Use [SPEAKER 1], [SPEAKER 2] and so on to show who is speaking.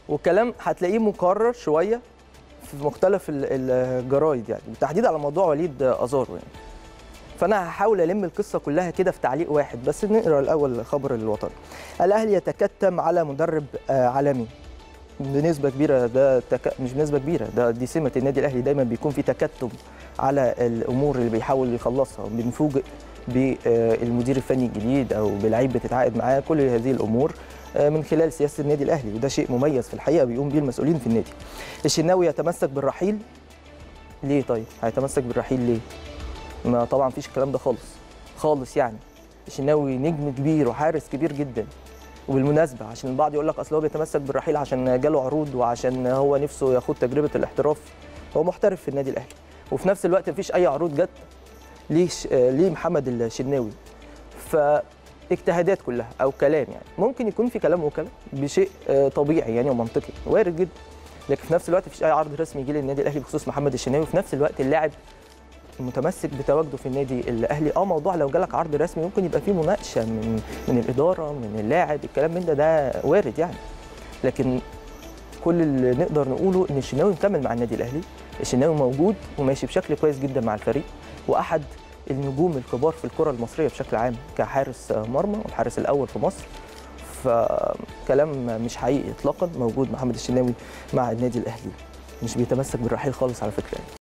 [SPEAKER 1] والكلام هتلاقيه مكرر شويه في مختلف ال- الجرايد يعني بالتحديد على موضوع وليد ازارو يعني فانا هحاول الم القصه كلها كده في تعليق واحد بس نقرا الاول خبر الوطن الاهلي يتكتم على مدرب آه، عالمي بنسبه كبيره ده تك... مش بنسبه كبيره ده دي سمه النادي الاهلي دايما بيكون في تكتم على الامور اللي بيحاول يخلصها بنفوجئ بالمدير الفني الجديد او بلعيب بتتعاقد معاه كل هذه الامور آه، من خلال سياسه النادي الاهلي وده شيء مميز في الحقيقه بيقوم بيه المسؤولين في النادي الشناوي يتمسك بالرحيل ليه طيب هيتمسك بالرحيل ليه ما طبعا مفيش الكلام ده خالص خالص يعني الشناوي نجم كبير وحارس كبير جدا وبالمناسبه عشان البعض يقول لك اصل هو بيتمسك بالرحيل عشان جاله عروض وعشان هو نفسه ياخد تجربه الاحتراف هو محترف في النادي الاهلي وفي نفس الوقت مفيش اي عروض جت ليه ش- آه، ليه محمد الشناوي فاجتهادات كلها او كلام يعني ممكن يكون في كلام وكلام بشيء آه، طبيعي يعني ومنطقي وارد جدا لكن في نفس الوقت مفيش اي عرض رسمي يجي للنادي الاهلي بخصوص محمد الشناوي وفي نفس الوقت اللاعب متمسك بتواجده في النادي الاهلي اه موضوع لو جالك عرض رسمي ممكن يبقى فيه مناقشه من من الاداره من اللاعب الكلام من ده ده وارد يعني لكن كل اللي نقدر نقوله ان الشناوي مكمل مع النادي الاهلي الشناوي موجود وماشي بشكل كويس جدا مع الفريق واحد النجوم الكبار في الكره المصريه بشكل عام كحارس مرمى والحارس الاول في مصر فكلام مش حقيقي اطلاقا موجود محمد الشناوي مع النادي الاهلي مش بيتمسك بالرحيل خالص على فكره يعني.